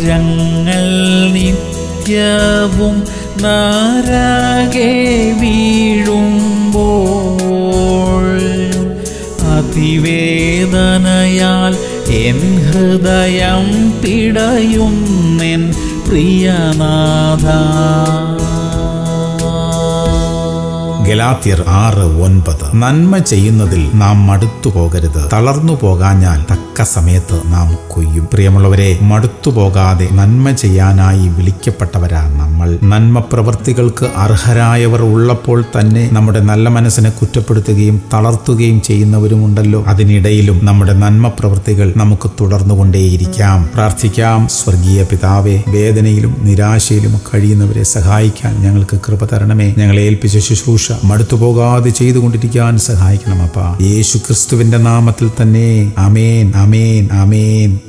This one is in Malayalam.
ഭാരങ്ങൾ നിത്യവും നാരാകെ വീഴുമ്പോൾ അതിവേദനയാൽ എൻ ഹൃദയം പിടയുന്നെൻ പ്രിയനാഥ ഗലാത്യർ ആറ് ഒൻപത് നന്മ ചെയ്യുന്നതിൽ നാം മടുത്തു പോകരുത് തളർന്നു പോകാഞ്ഞാൽ തക്ക സമയത്ത് നാം കൊയ്യും പ്രിയമുള്ളവരെ മടുത്തു പോകാതെ നന്മ ചെയ്യാനായി വിളിക്കപ്പെട്ടവരാ നമ്മൾ നന്മ പ്രവൃത്തികൾക്ക് അർഹരായവർ ഉള്ളപ്പോൾ തന്നെ നമ്മുടെ നല്ല മനസ്സിനെ കുറ്റപ്പെടുത്തുകയും തളർത്തുകയും ചെയ്യുന്നവരുമുണ്ടല്ലോ അതിനിടയിലും നമ്മുടെ നന്മ പ്രവൃത്തികൾ നമുക്ക് തുടർന്നുകൊണ്ടേയിരിക്കാം പ്രാർത്ഥിക്കാം സ്വർഗീയ പിതാവെ വേദനയിലും നിരാശയിലും കഴിയുന്നവരെ സഹായിക്കാൻ ഞങ്ങൾക്ക് കൃപ തരണമേ ഞങ്ങളെ ഏൽപ്പിച്ച ശുശ്രൂഷ മടുത്തുപോകാതെ ചെയ്തുകൊണ്ടിരിക്കാൻ സഹായിക്കണം അപ്പ യേശു ക്രിസ്തുവിന്റെ നാമത്തിൽ തന്നെ അമേൻ അമേൻ അമേൻ